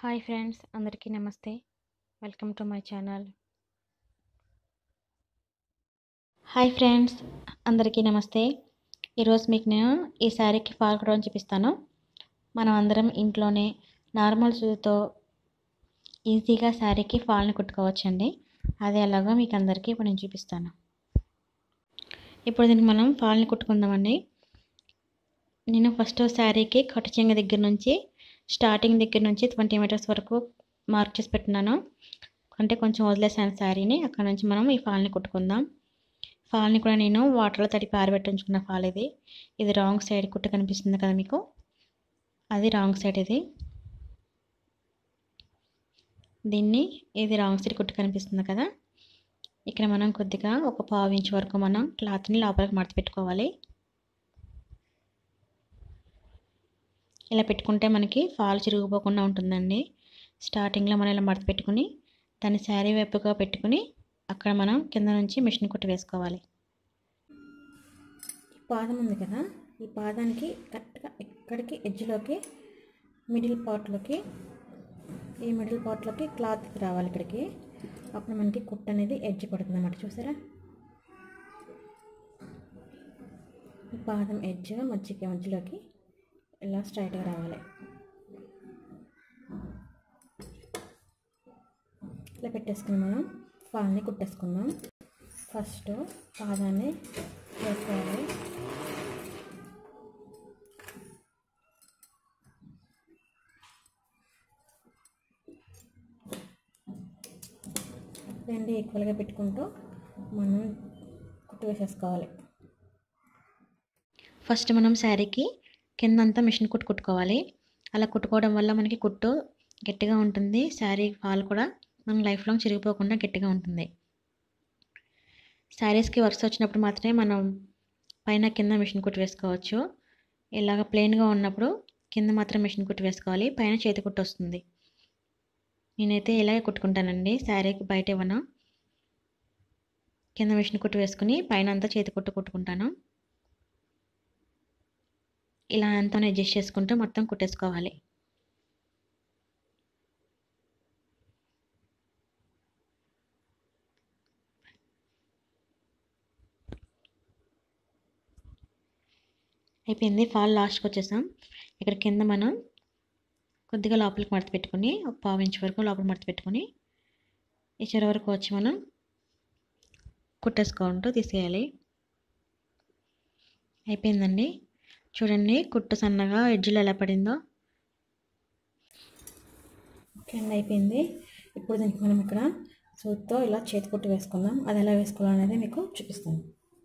hi friends అందరికీ నమస్తే welcome to my channel hi friends అందరికీ నమస్తే ఈరోజు మీకు నేను ఈ శారీకి ఫాల్ కుట్టడం చూపిస్తాను మనం అందరం ఇంట్లోనే నార్మల్ సూదితో ఈజీగా శారీకి ఫాల్ని కుట్టుకోవచ్చండి అది ఎలాగో మీకు అందరికీ ఇప్పుడు నేను చూపిస్తాను ఇప్పుడు దీనికి మనం ఫాల్ని కుట్టుకుందామండి నేను ఫస్ట్ శారీకి కట్టు చెంగ దగ్గర నుంచి స్టార్టింగ్ దగ్గర నుంచి ట్వంటీ మీటర్స్ వరకు మార్క్ చేసి పెట్టినాను అంటే కొంచెం వదిలేసాను శారీని అక్కడ నుంచి మనం ఈ ఫాల్ని కుట్టుకుందాం ఫాల్ని కూడా నేను వాటర్లో తడిపి ఆరబెట్టి ఉంచుకున్న ఫాల్ ఇది ఇది రాంగ్ సైడ్ కుట్టు కనిపిస్తుంది కదా మీకు అది రాంగ్ సైడ్ ఇది దీన్ని ఇది రాంగ్ సైడ్ కుట్టు కనిపిస్తుంది కదా ఇక్కడ మనం కొద్దిగా ఒక పావు ఇంచ్ వరకు మనం క్లాత్ని లోపలికి మడత పెట్టుకోవాలి ఇలా పెట్టుకుంటే మనకి ఫాల్ చిరిగిపోకుండా ఉంటుందండి స్టార్టింగ్లో మనం ఇలా మడత పెట్టుకుని దాన్ని శారీ వైపుగా పెట్టుకుని అక్కడ మనం కింద నుంచి మిషన్ కుట్టి వేసుకోవాలి ఈ పాదం ఉంది కదా ఈ పాదానికి కరెక్ట్గా ఇక్కడికి ఎడ్జ్లోకి మిడిల్ పార్ట్లోకి ఈ మిడిల్ పార్ట్లోకి క్లాత్ రావాలి ఇక్కడికి అప్పుడు మనకి కుట్ట అనేది ఎడ్జ్ పడుతుంది అన్నమాట చూసారా ఈ పాదం ఎడ్జ్ మధ్యకి మధ్యలోకి ఇలా స్ట్రైట్గా రావాలి ఇలా పెట్టేసుకుని మనం ఫాల్ని కుట్టేసుకుందాం ఫస్ట్ పాదాన్ని వేసుకోవాలి రెండు ఈక్వల్గా పెట్టుకుంటూ మనం కుట్టు వేసేసుకోవాలి ఫస్ట్ మనం శారీకి కిందంతా మిషన్ కుట్టు కుట్టుకోవాలి అలా కుట్టుకోవడం వల్ల మనకి కుట్టు గట్టిగా ఉంటుంది శారీ ఫాల్ కూడా మన లైఫ్ లాంగ్ చిరిగిపోకుండా గట్టిగా ఉంటుంది శారీస్కి వర్క్స్ వచ్చినప్పుడు మాత్రమే మనం పైన కింద మిషన్ కుట్టు వేసుకోవచ్చు ఇలాగ ప్లెయిన్గా ఉన్నప్పుడు కింద మాత్రం మిషన్ కుట్టు వేసుకోవాలి పైన చేతి కుట్టు వస్తుంది నేనైతే ఇలాగే కుట్టుకుంటానండి శారీకి బయట ఇవ్వను కింద మిషన్ కుట్టు వేసుకుని పైన అంతా చేతి కుట్టు కుట్టుకుంటాను ఇలా అంతా అడ్జస్ట్ చేసుకుంటూ మొత్తం కుట్టేసుకోవాలి అయిపోయింది ఫాల్ లాస్ట్కి వచ్చేసాం ఇక్కడ కింద మనం కొద్దిగా లోపలికి మడత పెట్టుకుని ఒక పావు ఇంచ్ వరకు లోపల మడత పెట్టుకుని ఈ చివరి వరకు వచ్చి మనం కుట్టేసుకుంటూ తీసేయాలి అయిపోయిందండి చూడండి కుట్టు సన్నగా ఎడ్జ్లో ఎలా పడిందో కింద అయిపోయింది ఇప్పుడు దీనికి మనం ఇక్కడ సూత్తో ఇలా చేతి కుట్టు వేసుకుందాం అది ఎలా వేసుకోవాలనేది మీకు చూపిస్తాను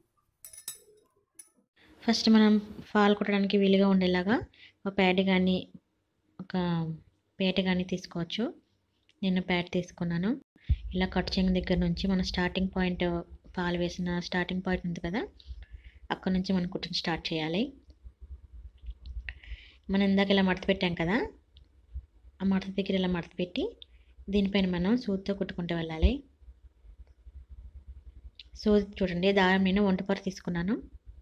ఫస్ట్ మనం ఫాల్ కుట్టడానికి వీలుగా ఉండేలాగా ఒక ప్యాడ్ కానీ ఒక పేట కానీ తీసుకోవచ్చు నేను ప్యాడ్ తీసుకున్నాను ఇలా కట్ చెంగు దగ్గర నుంచి మన స్టార్టింగ్ పాయింట్ ఫాల్ వేసిన స్టార్టింగ్ పాయింట్ ఉంది కదా అక్కడ నుంచి మనం కుట్టుని స్టార్ట్ చేయాలి మనం ఇందాక ఇలా మడత పెట్టాం కదా ఆ మడత దగ్గర ఇలా మడత పెట్టి దీనిపైన మనం సూదితో కుట్టుకుంటూ వెళ్ళాలి సూది చూడండి దారం నేను వంటపర తీసుకున్నాను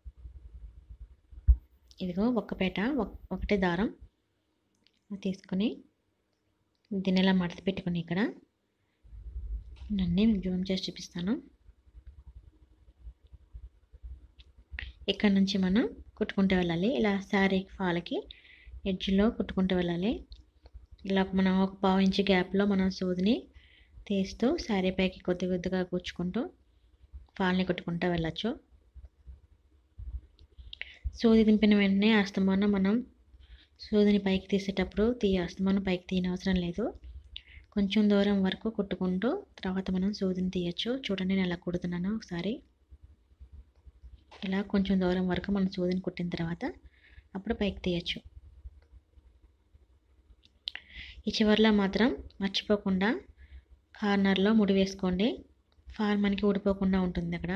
ఇదిగో ఒక్క పేట ఒకటే దారం తీసుకుని దీన్ని ఇలా మడత పెట్టుకుని ఇక్కడ నన్ను జూమ్ చేసి చూపిస్తాను ఇక్కడ నుంచి మనం కుట్టుకుంటూ వెళ్ళాలి ఇలా శారీ ఫాల్కి ఎడ్జ్లో కుట్టుకుంటూ వెళ్ళాలి ఇలా మనం ఒక పావు ఇంచు గ్యాప్లో మనం సూదిని తీస్తూ శారీ పైకి కొద్ది కొద్దిగా కూర్చుకుంటూ ఫాల్ని కుట్టుకుంటూ వెళ్ళచ్చు సూది దింపిన వెంటనే అస్తమానం మనం సూదిని పైకి తీసేటప్పుడు తీ అస్తమానం పైకి తీయనవసరం లేదు కొంచెం దూరం వరకు కుట్టుకుంటూ తర్వాత మనం సూదిని తీయచ్చు చూడండి నేను ఎలా కుడుతున్నాను ఒకసారి ఇలా కొంచెం దూరం వరకు మనం సూదిని కుట్టిన తర్వాత అప్పుడు పైకి తీయచ్చు ఈ చివరిలో మాత్రం మర్చిపోకుండా కార్నర్లో ముడి వేసుకోండి ఫాల్ మనకి ఊడిపోకుండా ఉంటుంది అక్కడ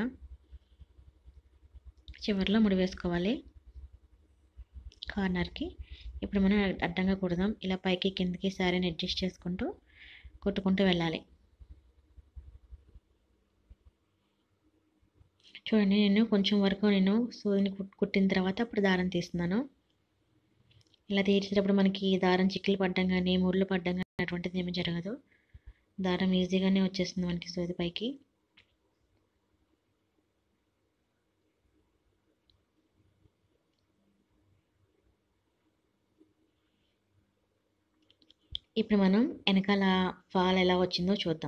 చివరిలో ముడి వేసుకోవాలి కార్నర్కి ఇప్పుడు మనం అడ్డంగా కుడదాం ఇలా పైకి కిందకి శారీని అడ్జస్ట్ చేసుకుంటూ కుట్టుకుంటూ వెళ్ళాలి చూడండి నేను కొంచెం వరకు నేను సూదిని కుట్టిన తర్వాత అప్పుడు దారం తీస్తున్నాను ఇలా తీసేటప్పుడు మనకి దారం చిక్కులు పడ్డం కానీ ముళ్ళు పడ్డం కానీ అటువంటిది ఏమీ జరగదు దారం ఈజీగానే వచ్చేస్తుంది మనకి సూది పైకి ఇప్పుడు మనం వెనకాల ఫాల్ ఎలా వచ్చిందో చూద్దాం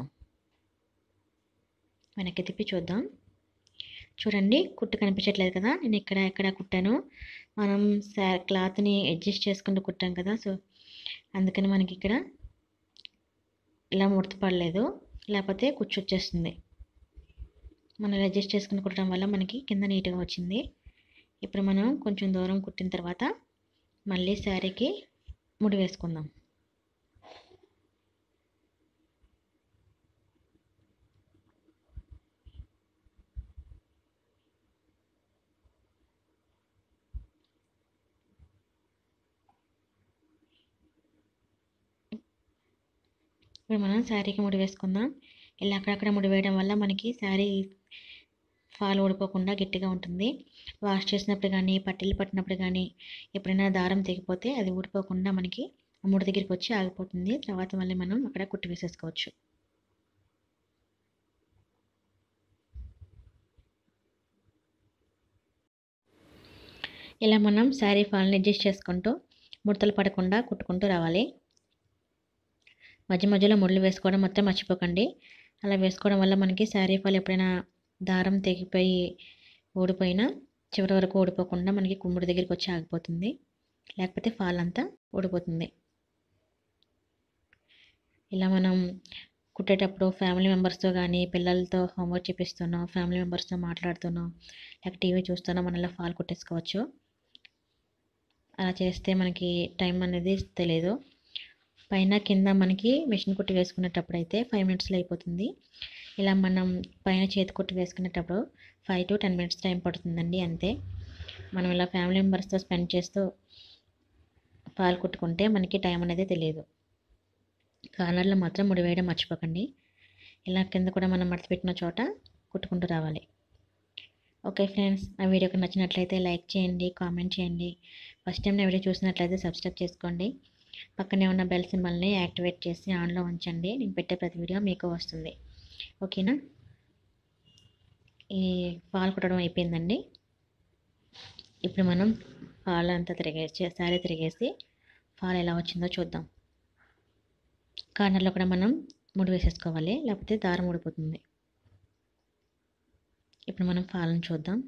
వెనక్కి తిప్పి చూద్దాం చూడండి కుట్టు కనిపించట్లేదు కదా నేను ఇక్కడ ఎక్కడ కుట్టాను మనం సా క్లాత్ని అడ్జస్ట్ చేసుకుంటూ కుట్టాం కదా సో అందుకని మనకి ఇక్కడ ఇలా ముడత పడలేదు లేకపోతే కుచ్చు వచ్చేస్తుంది మనం ఇలా అడ్జస్ట్ చేసుకుని కుట్టడం వల్ల మనకి కింద నీట్గా వచ్చింది ఇప్పుడు మనం కొంచెం దూరం కుట్టిన తర్వాత మళ్ళీ శారీకి ముడి వేసుకుందాం ఇప్పుడు మనం శారీకి ముడి వేసుకుందాం ఇలా అక్కడక్కడ ముడి వేయడం వల్ల మనకి శారీ ఫాల్ ఊడిపోకుండా గట్టిగా ఉంటుంది వాష్ చేసినప్పుడు కానీ పట్టీలు పట్టినప్పుడు కానీ ఎప్పుడైనా దారం తెగిపోతే అది ఊడిపోకుండా మనకి ఆ ముడి దగ్గరికి వచ్చి ఆగిపోతుంది తర్వాత మళ్ళీ మనం అక్కడ కుట్టి వేసేసుకోవచ్చు ఇలా మనం శారీ ఫాల్ని అడ్జస్ట్ చేసుకుంటూ ముడతలు పడకుండా కుట్టుకుంటూ రావాలి మధ్య మధ్యలో ముళ్ళు వేసుకోవడం మొత్తం మర్చిపోకండి అలా వేసుకోవడం వల్ల మనకి శారీ ఫాల్ ఎప్పుడైనా దారం తెగిపోయి ఊడిపోయినా చివరి వరకు ఊడిపోకుండా మనకి కుమ్ముడి దగ్గరికి వచ్చి ఆగిపోతుంది లేకపోతే ఫాల్ అంతా ఊడిపోతుంది ఇలా మనం కుట్టేటప్పుడు ఫ్యామిలీ మెంబర్స్తో కానీ పిల్లలతో హోంవర్క్ చేపిస్తున్నాం ఫ్యామిలీ మెంబర్స్తో మాట్లాడుతున్నాం లేక టీవీ చూస్తున్నాం మనం ఇలా ఫాల్ కుట్టేసుకోవచ్చు అలా చేస్తే మనకి టైం అనేది తెలియదు పైన కింద మనకి మిషన్ కుట్టి వేసుకునేటప్పుడు అయితే ఫైవ్ మినిట్స్లో అయిపోతుంది ఇలా మనం పైన చేతి కుట్టి వేసుకునేటప్పుడు five to ten minutes time పడుతుందండి అంతే మనం ఇలా ఫ్యామిలీ మెంబర్స్తో స్పెండ్ చేస్తూ పాలు కుట్టుకుంటే మనకి టైం అనేది తెలియదు కార్నర్లో మాత్రం ముడి వేయడం మర్చిపోకండి ఇలా కింద కూడా మనం మడత పెట్టిన చోట కుట్టుకుంటూ రావాలి ఓకే ఫ్రెండ్స్ నా వీడియోకి నచ్చినట్లయితే లైక్ చేయండి కామెంట్ చేయండి ఫస్ట్ టైం నా వీడియో చూసినట్లయితే సబ్స్క్రైబ్ చేసుకోండి పక్కనే ఉన్న బెల్ సింబల్ని యాక్టివేట్ చేసి ఆన్లో ఉంచండి నేను పెట్టే ప్రతి వీడియో మీకు వస్తుంది ఓకేనా ఈ పాలు కుట్టడం అయిపోయిందండి ఇప్పుడు మనం పాలు అంతా తిరిగేసి శారీ తిరిగేసి పాలు ఎలా వచ్చిందో చూద్దాం కార్నర్లో కూడా మనం ముడి వేసేసుకోవాలి లేకపోతే దారం ఊడిపోతుంది ఇప్పుడు మనం పాలను చూద్దాం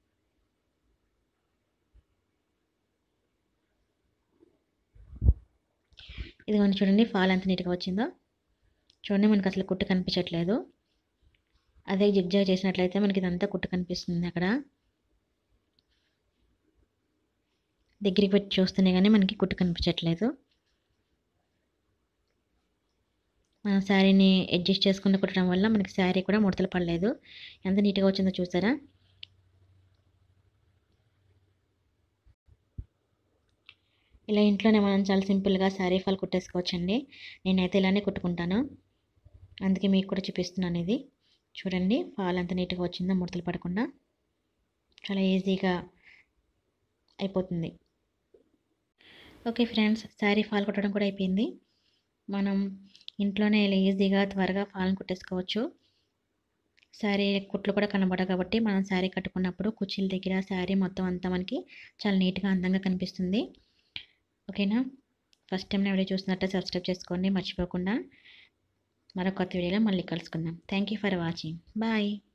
ఇదిగోండి చూడండి ఫాల్ ఎంత నీట్గా వచ్చిందో చూడండి మనకు అసలు కుట్టు కనిపించట్లేదు అదే జిగ్జాగ్ చేసినట్లయితే మనకి ఇదంతా కుట్టు కనిపిస్తుంది అక్కడ దగ్గరికి పెట్టి చూస్తేనే కానీ మనకి కుట్టు కనిపించట్లేదు మన శారీని అడ్జస్ట్ చేసుకుంటూ కుట్టడం వల్ల మనకి శారీ కూడా ముడతలు పడలేదు ఎంత నీట్గా వచ్చిందో చూసారా ఇలా ఇంట్లోనే మనం చాలా సింపుల్గా శారీ ఫాల్ కుట్టేసుకోవచ్చండి నేనైతే ఇలానే కుట్టుకుంటాను అందుకే మీకు కూడా చూపిస్తున్నాను ఇది చూడండి ఫాల్ ఎంత నీట్గా వచ్చిందో ముడతలు పడకుండా చాలా ఈజీగా అయిపోతుంది ఓకే ఫ్రెండ్స్ శారీ ఫాల్ కుట్టడం కూడా అయిపోయింది మనం ఇంట్లోనే ఇలా ఈజీగా త్వరగా ఫాల్ని కుట్టేసుకోవచ్చు శారీ కుట్లు కూడా కనబడవు కాబట్టి మనం శారీ కట్టుకున్నప్పుడు కుర్చీల దగ్గర శారీ మొత్తం అంతా మనకి చాలా నీట్గా అందంగా కనిపిస్తుంది ఓకేనా ఫస్ట్ టైం నా వీడియో చూసినట్టే సబ్స్క్రైబ్ చేసుకోండి మర్చిపోకుండా మరొక కొత్త వీడియోలో మళ్ళీ కలుసుకుందాం thank you for watching bye